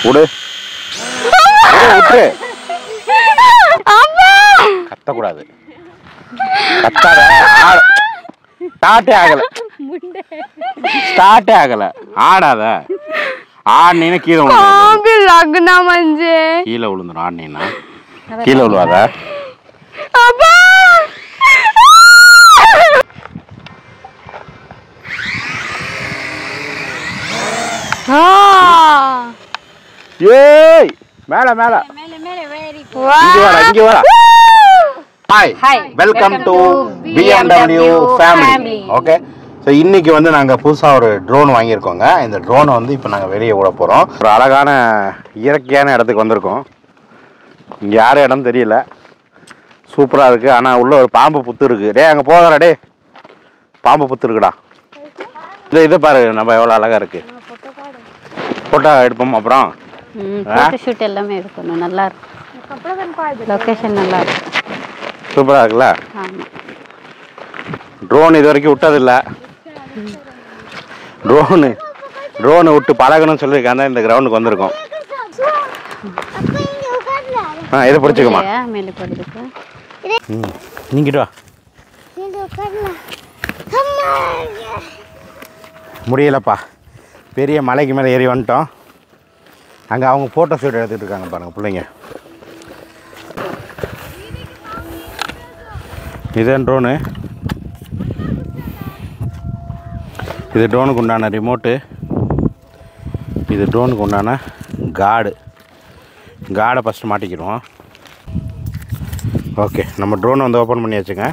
விடு விடு, விட்டுரு கத்தக்கூடாது கத்தாத ஆட- ஸ்டார்ட்டே ஆகல ஸ்டார்ட்டே ஆகல ஆடாத ஆடினீன்னா கீழே விழுந்துரும் பாம்பு லக்னா மஞ்சே கீழே விழுந்துரும் ஆடினீன்னா கீழே விழுவாத அப்பா ஆ ஏய் மேல மேல மேலே மேலே வெரி இங்க வர இங்க வர hi Hi. Welcome to BMW family okay so இன்னைக்கு வந்து நாங்கள் புதுசாக ஒரு ட்ரோன் வாங்கியிருக்கோங்க இந்த ட்ரோனை வந்து இப்போ நாங்கள் வெளியே விட போகிறோம் ஒரு அழகான இயற்கையான இடத்துக்கு வந்திருக்கோம் இங்கே யார் இடம் தெரியல சூப்பராக இருக்குது ஆனால் உள்ள ஒரு பாம்பு புத்து இருக்குது டே அங்கே போகிறா டே பாம்பு புத்து இருக்குடா இது இதை பாரு நம்ம எவ்வளோ அழகாக இருக்குது ஃபோட்டோ எடுப்போம் அப்புறம் ஃபோட்டோ ஷூட் எல்லாமே இருக்கணும் நல்லா இருக்கும் லொக்கேஷன் நல்லா இருக்கும் சூப்பராக இருக்குல்ல ஆமாம் ட்ரோன் இது வரைக்கும் விட்டதில்லை ட்ரோனு ட்ரோனை விட்டு பழகணும்னு சொல்லியிருக்காங்க இந்த கிரவுண்டுக்கு வந்திருக்கோம் ஆ இதை பிடிச்சிக்கமா இல்லையா மேலே போடுறதுக்கு ம் நீங்கிட்டு வா முடியலப்பா பெரிய மலைக்கு மேலே ஏறி வந்துட்டோம் அங்கே அவங்க ஃபோட்டோ ஷூட் எடுத்துகிட்டு இருக்காங்க பாருங்கள் பிள்ளைங்க இதுதான் ட்ரோனு இது ட்ரோனுக்கு உண்டான ரிமோட்டு இது ட்ரோனுக்கு உண்டான கார்டு கார்டை ஃபஸ்ட்டு மாட்டிக்கிடுவோம் ஓகே நம்ம ட்ரோன் வந்து ஓப்பன் பண்ணி வச்சுங்க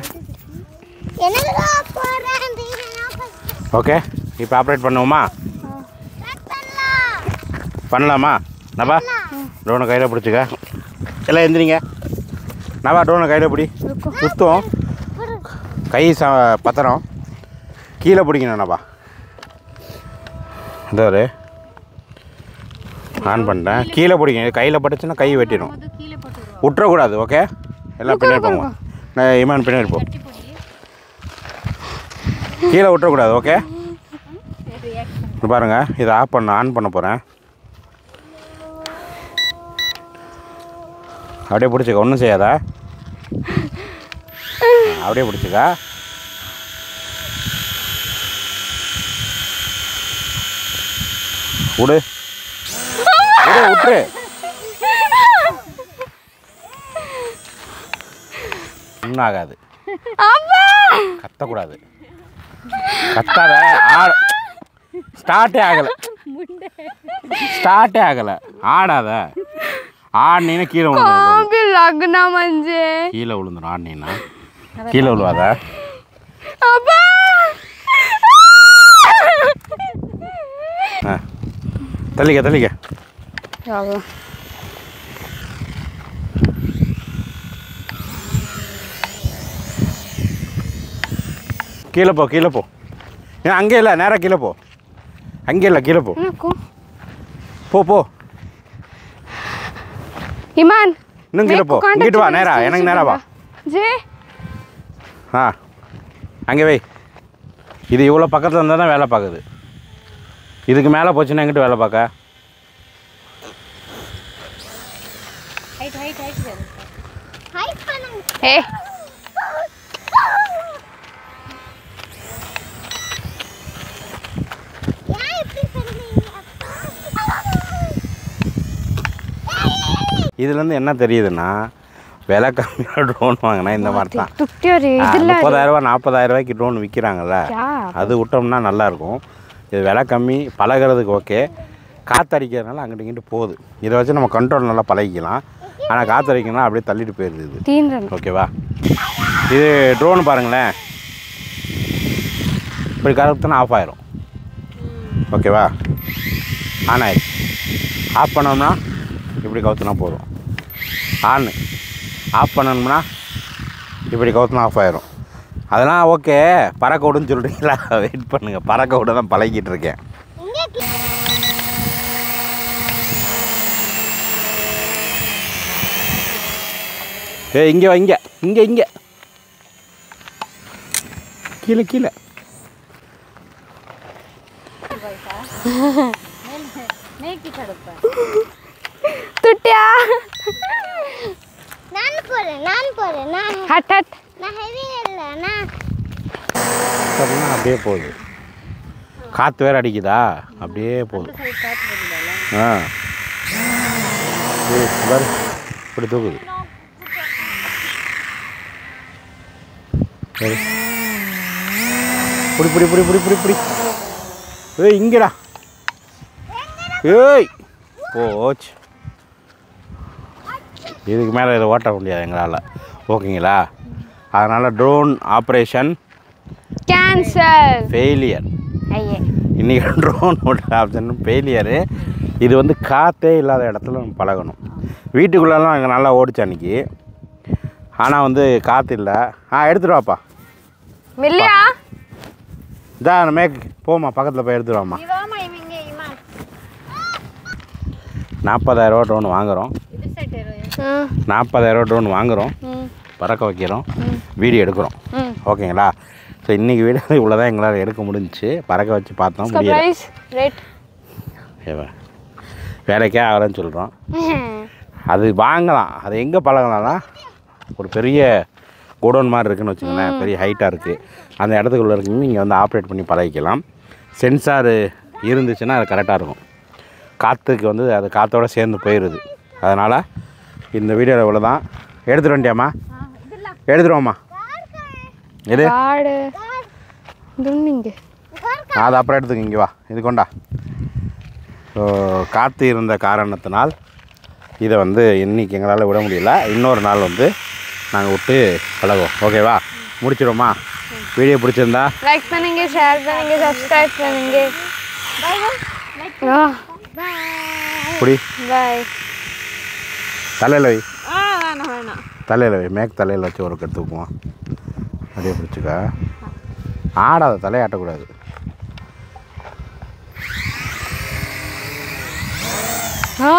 ஓகே இப்போ ஆப்ரேட் பண்ணுவோமா பண்ணலாமா நபா ட்ரோனை கையில் பிடிச்சிக்க எல்லாம் எந்திரிங்க நபா ட்ரோனை கையில் பிடி சுத்தம் கை ச பத்திரம் கீழே பிடிக்கணும் நபா இந்த ஒரு ஆன் பண்ணிட்டேன் கீழே பிடிங்க கையில் பட்டுச்சுன்னா கை வெட்டிடும் விட்டுறக்கூடாது ஓகே எல்லாம் பின்னாடி போங்க நான் இமான் பின்னாடி போ கீழே விட்டுறக்கூடாது ஓகே இது பாருங்க இதை ஆஃப் பண்ண ஆன் பண்ண போகிறேன் அப்படியே பிடிச்சிக்க ஒன்றும் செய்யாதா ஆ, அப்படியே பிடிச்சிக்க விடு விடு விட்டுரு ஒன்றும் ஆகாது கத்தக்கூடாது கத்தாத ஆட ஸ்டார்ட்டே ஆகலை ஸ்டார்ட்டே ஆகலை ஆடாத ஆடினீன்னா கீழே விழுந்துரும் பாம்பு லக்னா மஞ்சே கீழே விழுந்துரும் ஆடினீன்னா கீழே விழுவாத அப்பா ஆ தள்ளிக்க தள்ளிக்க கீழே போ கீழே போ ஏன் அங்கே இல்லை நேராக கீழே போ அங்கே இல்லை கீழே போ போ போ இமான் இன்னும் கீழே போ இங்கிட்டு வா நேரா எனக்கு நேரா வா ஜே ஆ அங்கே வை இது இவ்வளோ பக்கத்தில் இருந்தால் தான் வேலை பார்க்குது இதுக்கு மேலே போச்சுன்னா எங்கிட்ட வேலை பார்க்க ஏ இதுலேருந்து என்ன தெரியுதுன்னா விலை கம்மியாக ட்ரோன் வாங்கினா இந்த மாதிரி தான் துப்டியோரு ஆ, இதுல முப்பதாயிரரூபா நாற்பதாயிரம் ரூபாய்க்கு ட்ரோன் விற்கிறாங்கல்ல யா. அது விட்டோம்னா நல்லாயிருக்கும் இது விலை கம்மி பழகுறதுக்கு ஓகே காற்றடிக்கிறதுனால அங்கிட்டு இங்கிட்டு போகுது இதை வச்சு நம்ம கண்ட்ரோல் நல்லா பழகிக்கலாம் ஆனால் காற்றடிக்கணும்னா அப்படியே தள்ளிட்டு போயிடுது இது தீந்துடும் ஓகேவா இது ட்ரோன் பாருங்களேன் இப்படி கருத்துனா ஆஃப் ஆயிரும் ஓகேவா ஆன் ஆயிடுச்சு ஆஃப் பண்ணோம்னா இப்படி கவுத்துனா போதும் ஆன் ஆஃப் பண்ணணும்னா இப்படி கவுத்துனா ஆஃப் ஆயிரும் அதெல்லாம் ஓகே பறக்க விடுன்னு சொல்கிறீங்களா வெயிட் பண்ணுங்கள் பறக்க விட தான் பழகிட்டு இருக்கேன் ஏ இங்கே வா இங்கே இங்கே இங்கே கீழே கீழே மேய்க்கு தடுப்பேன் ஹட் ஹட் பார்த்தீங்கன்னா அப்படியே போகுது காற்று வேற அடிக்குதா அப்படியே போகுது ஆ ஏய், பாரு இப்படி தூக்குது சரி. புடி புடி புடி புடி புடி புடி ஏய் இங்கடா ஏய் போச்சு இதுக்கு மேலே இதை ஓட்ட முடியாது எங்களால் ஓகேங்களா அதனால் ட்ரோன் ஆப்ரேஷன் கேன்சல் ஃபெயிலியர் ஐயே இன்றைக்கி ட்ரோன் ஓட்டுற ஆப்ஷன் ஃபெயிலியரு இது வந்து காற்றே இல்லாத இடத்துல நம்ம பழகணும் வீட்டுக்குள்ளெல்லாம் அங்கே நல்லா ஓடிச்சு அன்றைக்கி ஆனால் வந்து காற்று இல்லை ஆ எடுத்துட்டு வாப்பா மில்லியா இதான் மேக் போம்மா பக்கத்தில் போய் எடுத்துட்டு வாம்மா நாற்பதாயிரரூவா ட்ரோன் வாங்குகிறோம் ம் நாற்பதாயிரரூவா ட்ரோன் வாங்குகிறோம் ம் பறக்க வைக்கிறோம் வீடியோ எடுக்கிறோம் ம் ஓகேங்களா ஸோ இன்றைக்கி வீடியோ இவ்வளோ தான் எங்களால் எடுக்க முடிஞ்சுச்சு பறக்க வச்சு பார்த்தோம் முடியல சர்ப்ரைஸ் ரேட் ஏவா, வேலைக்கே ஆகலன்னு சொல்கிறோம் அது வாங்கலாம் அது எங்கே பழகலாம்னா ஒரு பெரிய குடோன் மாதிரி இருக்குன்னு வச்சுக்கோங்களேன் பெரிய ஹைட்டாக இருக்குது அந்த இடத்துக்குள்ளே இருக்குங்க நீங்கள் வந்து ஆப்ரேட் பண்ணி பழகிக்கலாம் சென்சார் இருந்துச்சுன்னா அது கரெக்டாக இருக்கும் காற்றுக்கு வந்து அது காற்றோட சேர்ந்து போயிடுது அதனால் இந்த வீடியோவில் இவ்வளோ தான் எடுத்துட்டு வந்துட்டியாம்மா எடுத்துருவோம்மா எது காடு துண்ணிங்க அது அப்புறம் எடுத்துக்க இங்கே வா இது கொண்டா ஸோ காற்று இருந்த காரணத்தினால் இதை வந்து இன்னைக்கு எங்களால் விட முடியல இன்னொரு நாள் வந்து நாங்கள் விட்டு பழகுவோம் ஓகேவா முடிச்சிடுவோமா வீடியோ பிடிச்சிருந்தா லைக் பண்ணுங்க ஷேர் பண்ணுங்க சப்ஸ்கிரைப் பண்ணுங்க புடி பாய் தலையில் வை ஆ வேணாம் வேணாம் தலையில் வை மேக் தலையில் வச்சு ஒரு கட்டு தூக்குவோம் அப்படியே பிடிச்சிக்க ஆடாத தலையாட்டக்கூடாது ஆ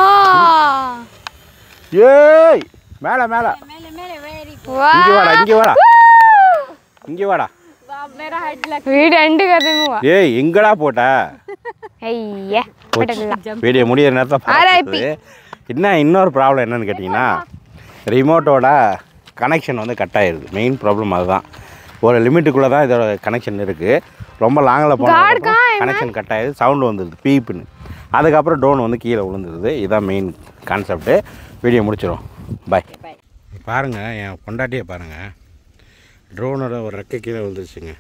ஏய் மேலே மேலே வா இங்கே வாடா இங்கே வாடா இங்கே வாடா வீடு எண்டு கதமுவா ஏய் எங்கடா போட்ட ஐயா போட்டலாம் வீடியோ முடியிற நேரத்தில் RIP. பார்த்தது என்ன இன்னொரு ப்ராப்ளம் என்னன்னு கேட்டிங்கன்னா ரிமோட்டோட கனெக்ஷன் வந்து கட் ஆயிடுது மெயின் ப்ராப்ளம் அதுதான் ஒரு லிமிட்டுக்குள்ளே தான் இதோட கனெக்ஷன் இருக்குது ரொம்ப லாங்கில் போனால் கனெக்ஷன் கட் ஆயிடுது சவுண்டு வந்துடுது பீப்புன்னு அதுக்கப்புறம் ட்ரோன் வந்து கீழே விழுந்துருது இதுதான் மெயின் கான்செப்ட்டு வீடியோ முடிச்சிடும் பாய் பாருங்கள் என் பொண்டாட்டியை பாருங்கள் ட்ரோனோட ஒரு ரெக்கை கீழே விழுந்துருச்சுங்க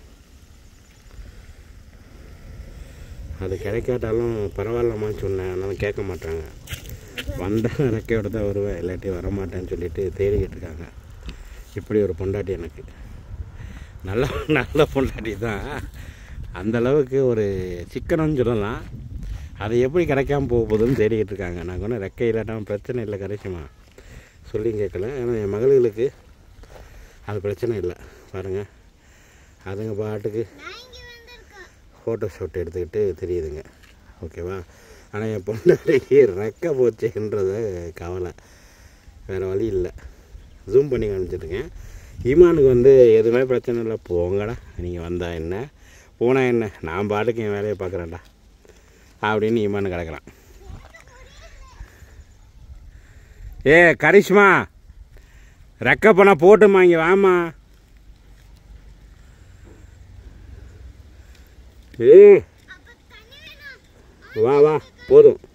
அது கிடைக்காட்டாலும் பரவாயில்லம்மான்னு சொன்னேன் ஆனாலும் கேட்க மாட்டாங்க வந்தால் ரெக்கையோட தான் வருவேன் இல்லாட்டி வரமாட்டேன்னு சொல்லிட்டு தேடிக்கிட்டு இருக்காங்க இப்படி ஒரு பொண்டாட்டி எனக்கு நல்ல நல்ல பொண்டாட்டி தான் அந்த அளவுக்கு ஒரு சிக்கனம்னு சொல்லலாம் அது எப்படி கிடைக்காம போக போகுதுன்னு தேடிக்கிட்டு இருக்காங்க நாங்கள் ஒன்றும் ரெக்கை இல்லாட்டாமல் பிரச்சனை இல்லை கிடைக்குமா சொல்லி கேட்கல ஆனால் என் மகளுக்கு அது பிரச்சனை இல்லை பாருங்கள் அதுங்க பாட்டுக்கு ஃபோட்டோ ஷூட் எடுத்துக்கிட்டு தெரியுதுங்க ஓகேவா ஆனால் என் பொண்டாட்டிக்கு ரெக்க போச்சுன்றது கவலை வேறு வழி இல்லை ஜூம் பண்ணி காமிச்சிருக்கேன் ஈமானுக்கு வந்து எதுவுமே பிரச்சனை இல்லை போங்கடா நீங்கள் வந்தா என்ன போனா என்ன நான் பாட்டுக்கு என் வேலையை பார்க்குறேன்டா அப்படின்னு ஈமானு கிடக்குறான் ஏ கரிஷ்மா ரெக்க பண்ண போட்டுமா இங்கே வாமா ஏ வா வா போதும்